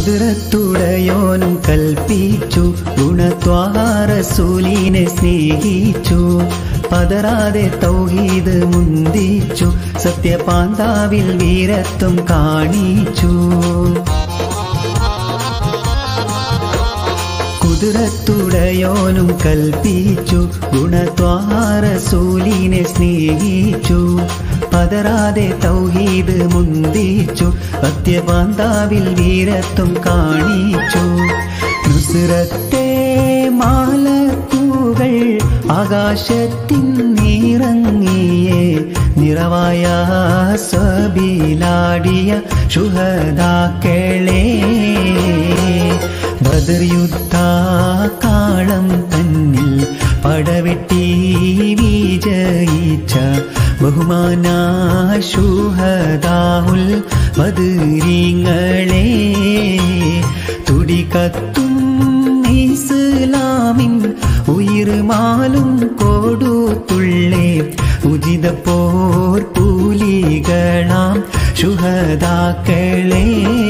കുതിരത്തുടയോനും കൽപ്പിച്ചു ഗുണത്വാഹാരസൂലിനെ സ്നേഹിച്ചു പതറാതെ തൗഹീദ് മുന്തിച്ചു സത്യപാന്താവിൽ വീരത്വം കാണിച്ചു കുതിരത്തുടയോനും കൽപ്പിച്ചു ഗുണത്വാഹാരസൂലിനെ സ്നേഹിച്ചു പതറാതെ തൗഹീദ് മുന്തിച്ചു സത്യപാന്താവിൽ വീരത്വം കാണിച്ചു നുസിറത്തെ മാലക്കൂകൾ ആകാശത്തിൻ നിറങ്ങിയേ നിറവായ സബിലാടിയ ശുഹദാക്കളേ ബദർ യുദ്ധ കാളം തന്നിൽ പടവെട്ടി വിജയിച്ച ബഹുമാന ശുഹദാഹുൽ ബദരീങ്ങളെ തുടികത്തും ഇസ്ലാമിൻ ഉയിർമാലും കൊടുത്തുള്ളേ ഉചിത പോർ കൂലികളാം ശുഹദാക്കളെ